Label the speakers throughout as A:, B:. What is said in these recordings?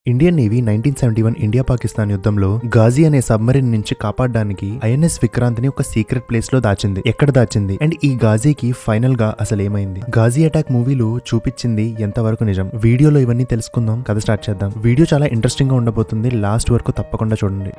A: Indian navy nineteen seventy one India Pakistan యుద్ధంలో గాజీ అనే submarine నుంచి కాపాడడానికి ఐఎన్ఎస్ విక్రాంత్ ని ఒక సీక్రెట్ ప్లేస్ లో దాచింది ఎక్కడ దాచింది అండ్ ఈ గాజీకి ఫైనల్ గా అసలు ఏమైంది గాజీ అటాక్ మూవీలో చూపించింది ఎంతవరకు నిజం వీడియోలో ఇవన్నీ తెలుసుకుందాం కథ స్టార్ట్ చేద్దాం వీడియో చాలా ఇంట్రెస్టింగ్ గా ఉండబోతుంది లాస్ట్ వరకు తప్పకుండా చూడండి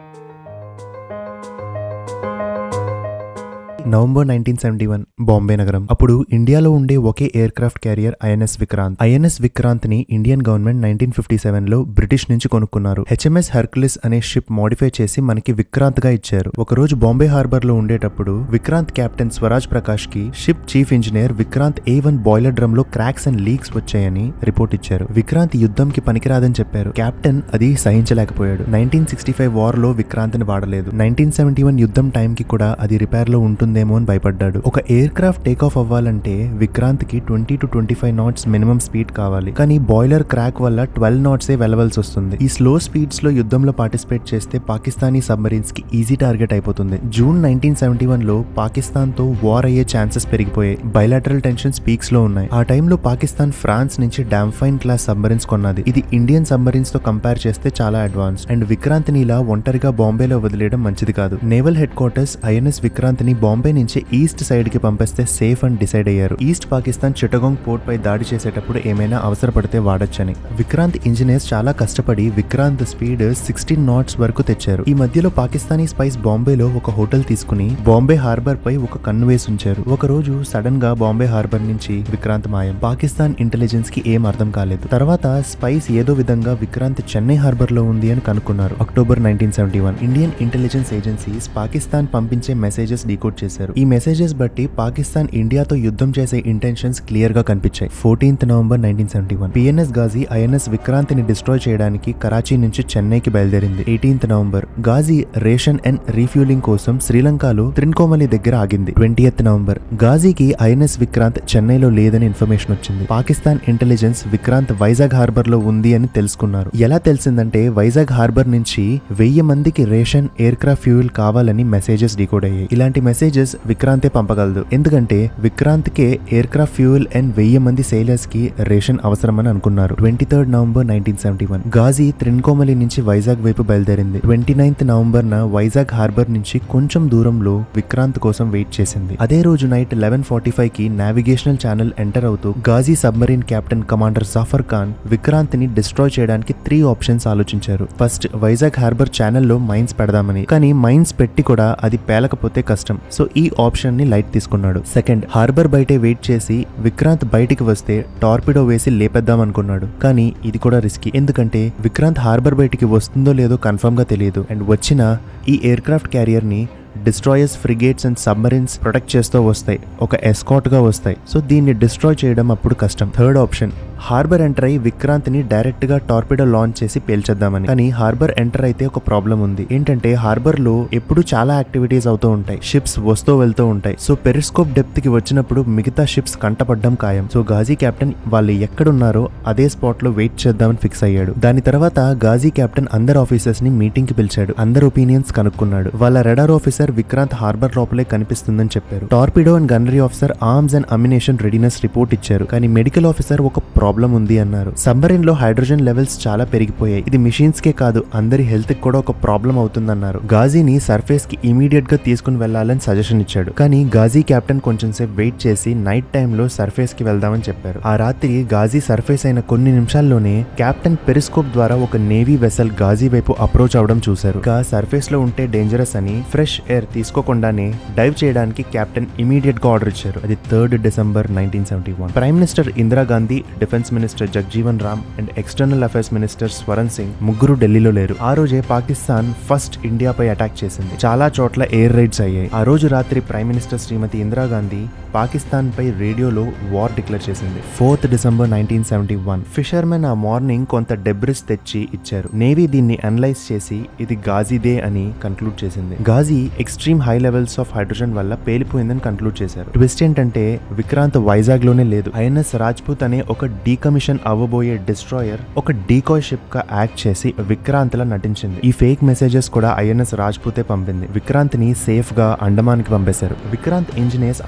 A: November nineteen seventy one Bombay నగరం అప్పుడు ఇండియాలో ఉండే ఒకే aircraft carrier INS Vikrant INS Vikrant ని Indian government nineteen fifty seven లో బ్రిటిష్ నుంచి కొనుక్కున్నారు హెచ్ఎంఎస్ హెర్కులిస్ అనే షిప్ మోడిఫై చేసి మనకి విక్రాంత్ గా ఇచ్చారు ఒక రోజు బాంబే హార్బర్ లో ఉండేటప్పుడు విక్రాంత్ కెప్టెన్ స్వరాజ్ ప్రకాష్ కి ship chief engineer Vikrant A one boiler drum లో క్రాక్స్ అండ్ లీక్స్ వచ్చాయని రిపోర్ట్ ఇచ్చారు విక్రాంత్ యుద్ధం కి పనికిరాదని చెప్పారు కెప్టెన్ అది సహించలేకపోయాడు నైన్టీన్ సిక్స్టీ ఫైవ్ వార్ లో విక్రాంత్ ని వాడలేదు నైన్టీన్ సెవెంటీ వన్ యుద్ధం టైం కి కూడా అది రిపేర్ లో ఉంటుందేమో అని భయపడ్డాడు ఒక ఎయిర్ క్రాఫ్ట్ టేక్ ఆఫ్ అవ్వాలంటే విక్రాంత్ కి twenty two twenty five knots minimum speed కావాలి కానీ బాయిలర్ క్రాక్ వల్ల ట్వెల్వ్ నాట్స్ ఏ వెళ్ళవలసి వస్తుంది ఈ స్లో స్పీడ్స్ లో యుద్ధంలో పార్టిసిపేట్ చేస్తే పాకిస్తానీ సబ్మరీన్స్ కి ఈజీ టార్గెట్ అయిపోతుంది జూన్ నైన్టీన్ సెవెంటీ వన్ లో పాకిస్తాన్ తో వార్ అయ్యే ఛాన్సెస్ పెరిగిపోయాయి బయలాటరల్ టెన్షన్స్ పీక్స్ లో ఉన్నాయి ఆ టైంలో పాకిస్తాన్ ఫ్రాన్స్ నుంచి డామ్ఫైన్ క్లాస్ సబ్మరీన్స్ కొన్నది ఇది ఇండియన్ సబ్మరీన్స్ తో కంపేర్ చేస్తే చాలా అడ్వాన్స్ అండ్ విక్రాంత్ ని ఇలా ఒంటరిగా బాంబేలో వదిలేయడం మంచిది కాదు naval headquarters INS Vikrant ని బాంబే నుంచి ఈస్ట్ సైడ్ కి పంపిస్తే సేఫ్ అని డిసైడ్ అయ్యారు ఈస్ట్ పాకిస్తాన్ చిటగోంగ్ పోర్ట్ పై దాడి చేసేటప్పుడు ఏమైనా అవసరపడితే వాడొచ్చని విక్రాంత్ ఇంజనీర్స్ చాలా కష్టపడి విక్రాంత్ స్పీడ్ సిక్స్టీన్ నాట్స్ వరకు తెచ్చారు ఈ మధ్యలో పాకిస్తానీ స్పైస్ బాంబేలో ఒక హోటల్ తీసుకుని బాంబే హార్బర్ పై ఒక కన్ను వేసి ఉంచారు ఒక రోజు సడన్ గా బాంబే హార్బర్ నుంచి విక్రాంత్ మాయం పాకిస్తాన్ ఇంటెలిజెన్స్ కి ఏం అర్థం కాలేదు తర్వాత స్పైస్ ఏదో విధంగా విక్రాంత్ చెన్నై హార్బర్ లో ఉంది అని కనుక్కున్నారు October nineteen seventy one Indian intelligence agencies Pakistan పంపించే మెసేజెస్ డీకోడ్ చేశారు ఈ మెసేజెస్ బట్టి పాకిస్తాన్ ఇండియాతో యుద్ధం చేసే ఇంటెన్షన్స్ క్లియర్ గా కనిపించాయి fourteenth November nineteen seventy one PNS Ghazi INS Vikrant ని డిస్ట్రాయ్ చేయడానికి కరాచీ నుంచి చెన్నైకి బయలుదేరింది eighteenth November Ghazi ration and refuelling కోసం శ్రీలంకలో త్రిన్కోమలి దగ్గర ఆగింది ట్వంటీయత్ నవంబర్ గాజీకి ఐఎన్ఎస్ విక్రాంత్ చెన్నైలో లేదని ఇన్ఫర్మేషన్ వచ్చింది పాకిస్తాన్ ఇంటెలిజెన్స్ విక్రాంత్ వైజాగ్ హార్బర్ లో ఉంది అని తెలుసుకున్నారు ఎలా తెలిసిందంటే వైజాగ్ హార్బర్ నుంచి వెయ్యి మందికి రేషన్ ఎయిర్ క్రాఫ్ట్ ఫ్యూయల్ కావాలని మెసేజెస్ డికోడ్ అయ్యాయి ఇలాంటి మెసేజెస్ విక్రాంతే పంపగలదు ఎందుకంటే విక్రాంత్ కే ఎయిర్ క్రాఫ్ట్ ఫ్యూయల్ అండ్ వెయ్యి మంది సెయిలర్స్ కి రేషన్ అవసరమని అనుకున్నారు twenty third November nineteen seventy one Ghazi Trincomalee నుంచి వైజాగ్ వైపు బయలుదేరింది ట్వంటీ నైన్త్ నవంబర్ న వైజాగ్ హార్బర్ నుంచి కొంచెం దూరంలో విక్రాంత్ కోసం వెయిట్ చేసింది అదే రోజు నైట్ లెవెన్ ఫార్టీ ఫైవ్ కి నావిగేషనల్ ఛానల్ ఎంటర్ అవుతూ Ghazi submarine captain commander Zafar Khan Vikrant ని డిస్ట్రాయ్ చేయడానికి త్రీ ఆప్షన్స్ ఆలోచించారు ఫస్ట్ వైజాగ్ హార్బర్ ఛానల్లో మైన్స్ పెడదామని కానీ మైన్స్ పెట్టి కూడా అది పేలకపోతే కష్టం సో ఈ ఆప్షన్ ని లైట్ తీసుకున్నాడు సెకండ్ హార్బర్ బయటే వెయిట్ చేసి విక్రాంత్ బయటికి వస్తే టార్పిడో వేసి లేపేద్దాం అనుకున్నాడు కానీ ఇది కూడా రిస్కీ ఎందుకంటే విక్రాంత్ హార్బర్ బయటికి వస్తుందో లేదో కన్ఫర్మ్ గా తెలియదు అండ్ వచ్చిన ఈ ఎయిర్ క్రాఫ్ట్ క్యారియర్ ని destroyers frigates and submarines protect చేస్తూ వస్తాయి ఒక ఎస్కాట్ గా వస్తాయి సో దీన్ని డిస్ట్రాయ్ చేయడం అప్పుడు కష్టం థర్డ్ ఆప్షన్ హార్బర్ ఎంటర్ అయి విక్రాంత్ ని డైరెక్ట్ గా టార్పిడో లాంచ్ చేసి పేల్చేద్దామని కానీ హార్బర్ ఎంటర్ అయితే ఒక ప్రాబ్లం ఉంది ఏంటంటే హార్బర్ లో ఎప్పుడు చాలా యాక్టివిటీస్ అవుతూ ఉంటాయి షిప్స్ వస్తూ వెళ్తూ ఉంటాయి సో పెరిస్కోప్ డెప్త్ కి వచ్చినప్పుడు మిగతా షిప్స్ కంటపడ్డం ఖాయం సో గాజీ కెప్టెన్ వాళ్ళు ఎక్కడున్నారో అదే స్పాట్ లో వెయిట్ చేద్దామని ఫిక్స్ అయ్యాడు దాని తర్వాత గాజీ కెప్టెన్ అందరు ఆఫీసర్స్ ని మీటింగ్ కి పిలిచాడు అందరు ఒపీనియన్స్ కనుక్కున్నాడు వాళ్ళ రెడార్ ఆఫీసర్ విక్రాంత్ హార్బర్ లోపలే కనిపిస్తుందని చెప్పారు torpedo and gunnery officer arms and ammunition readiness report ఇచ్చారు కానీ మెడికల్ ఆఫీసర్ ఒక ప్రాబ్లం ఉంది అన్నారు సబ్మరీన్ లో హైడ్రోజన్ లెవెల్స్ చాలా పెరిగిపోయాయి ఇది మిషన్స్ కే కాదు అందరి హెల్త్ కి కూడా ఒక ప్రాబ్లం అవుతుందన్నారు గాజీని సర్ఫేస్ కి ఇమీడియట్ గా తీసుకుని వెళ్లాలని సజెషన్ ఇచ్చాడు కానీ గాజీ కెప్టెన్ కొంచెం సేపు వెయిట్ చేసి నైట్ టైంలో సర్ఫేస్ కి వెళ్దామని చెప్పారు ఆ రాత్రి గాజీ సర్ఫేస్ అయిన కొన్ని నిమిషాల్లోనే కెప్టెన్ పెరిస్కోప్ ద్వారా ఒక నేవీ వెసల్ గాజీ వైపు అప్రోచ్ అవడం చూశారు ఇక సర్ఫేస్ లో ఉంటే డేంజరస్ అని ఫ్రెష్ ఎయిర్ తీసుకోకుండానే డైవ్ చేయడానికి కెప్టెన్ ఇమీడియట్ గా ఆర్డర్ ఇచ్చారు అది third December nineteen seventy one prime minister Indira Gandhi defence minister Jagjivan Ram and external affairs minister Swaran Singh ముగ్గురు ఢిల్లీలో లేరు ఆ రోజే పాకిస్తాన్ ఫస్ట్ ఇండియాపై అటాక్ చేసింది చాలా చోట్ల ఎయిర్ రైడ్స్ అయ్యాయి ఆ రోజు రాత్రి ప్రైమ్ మినిస్టర్ శ్రీమతి ఇందిరాగాంధీ పాకిస్తాన్ పై రేడియోలో వార్ డిక్లేర్ చేసింది fourth December nineteen seventy one fishermen ఆ మార్నింగ్ కొంత డెబ్రిస్ తెచ్చి ఇచ్చారు నేవీ దీన్ని అనలైజ్ చేసి ఇది గాజీదే అని కన్క్లూడ్ చేసింది Ghazi extreme high levels of hydrogen వల్ల పేలిపోయిందని కన్క్లూడ్ చేశారు ట్విస్ట్ ఏంటంటే విక్రాంత్ వైజాగ్ లోనే లేదు ఐఎన్ఎస్ రాజ్పూత్ అనే ఒక డీకమిషన్ అవ్వబోయే డిస్ట్రాయర్ ఒక డీకాయ్ షిప్ గా యాక్ట్ చేసి విక్రాంత్ లా నటించింది ఈ ఫేక్ మెసేజెస్ కూడా ఐఎన్ఎస్ రాజ్పూతే పంపింది విక్రాంత్ ని సేఫ్ గా అండమాన్ కి పంపేశారు విక్రాంత్ ఇంజనీర్స్ అండమాన్ లో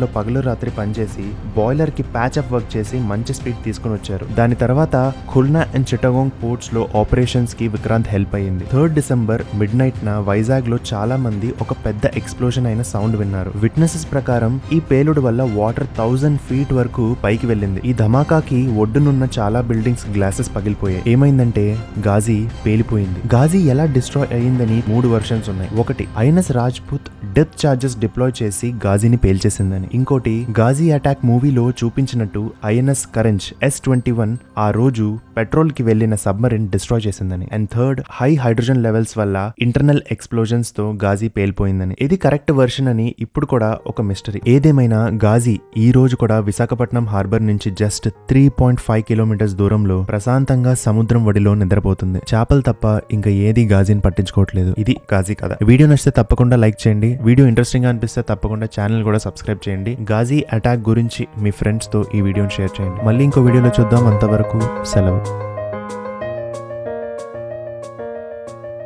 A: పగలు రాత్రి పనిచేసి బాయిలర్ కి ప్యాచ్ అప్ వర్క్ చేసి మంచి స్పీడ్ తీసుకుని వచ్చారు దాని తర్వాత ఖుల్నా అండ్ చిటగోంగ్ పోర్ట్స్ లో ఆపరేషన్స్ కి విక్రాంత్ హెల్ప్ అయ్యింది థర్డ్ డిసెంబర్ మిడ్ నైట్ న వైజాగ్ లో చాలా మంది ఒక పెద్ద ఎక్స్ప్లోజన్ అయిన సౌండ్ విన్నారు విట్నెసెస్ ప్రకారం ఈ పేలుడు వల్ల వాటర్ థౌజండ్ ఫీట్ వరకు పైకి వెళ్ళింది ఈ ధమాకాకి ఒడ్డునున్న చాలా బిల్డింగ్స్ గ్లాసెస్ పగిలిపోయాయి ఏమైందంటే గాజీ పేలిపోయింది గాజీ ఎలా డిస్ట్రాయ్ అయ్యిందని మూడు వర్షన్స్ ఉన్నాయి ఒకటి ఐనస్ రాజ్పుత్ డెత్ చార్జెస్ డిప్లాయ్ చేసి గాజీని పేల్చేసిందని ఇంకోటి గాజీ అటాక్ మూవీలో చూపించినట్టు INS Karanj S twenty one ఆ రోజు పెట్రోల్ కి వెళ్లిన సబ్మరిన్ డిస్ట్రాయ్ చేసిందని and third high hydrogen levels వల్ల ఇంటర్నల్ ఎక్స్ప్లోజన్స్ తో గాజీ పేలిపోయిందని ఇది కరెక్ట్ వర్షన్ అని ఇప్పుడు కూడా ఒక మిస్టరీ ఏదేమైనా గాజీ ఈ రోజు కూడా విశాఖపట్నం హార్బర్ నుంచి just three point five kilometres దూరంలో ప్రశాంతంగా సముద్రం ఒడిలో నిద్రపోతుంది చేపలు తప్ప ఇంకా ఏది గాజీని పట్టించుకోవట్లేదు ఇది గాజీ కథ వీడియో నచ్చితే తప్పకుండా లైక్ చేయండి వీడియో ఇంట్రెస్టింగ్ గా అనిపిస్తే తప్పకుండా ఛానల్ కూడా సబ్స్క్రైబ్ చేయండి గాజీ అటాక్ గురించి మీ ఫ్రెండ్స్ తో ఈ వీడియోని షేర్ చేయండి మళ్ళీ ఇంకో వీడియోలో చూద్దాం అంతవరకు సెలవు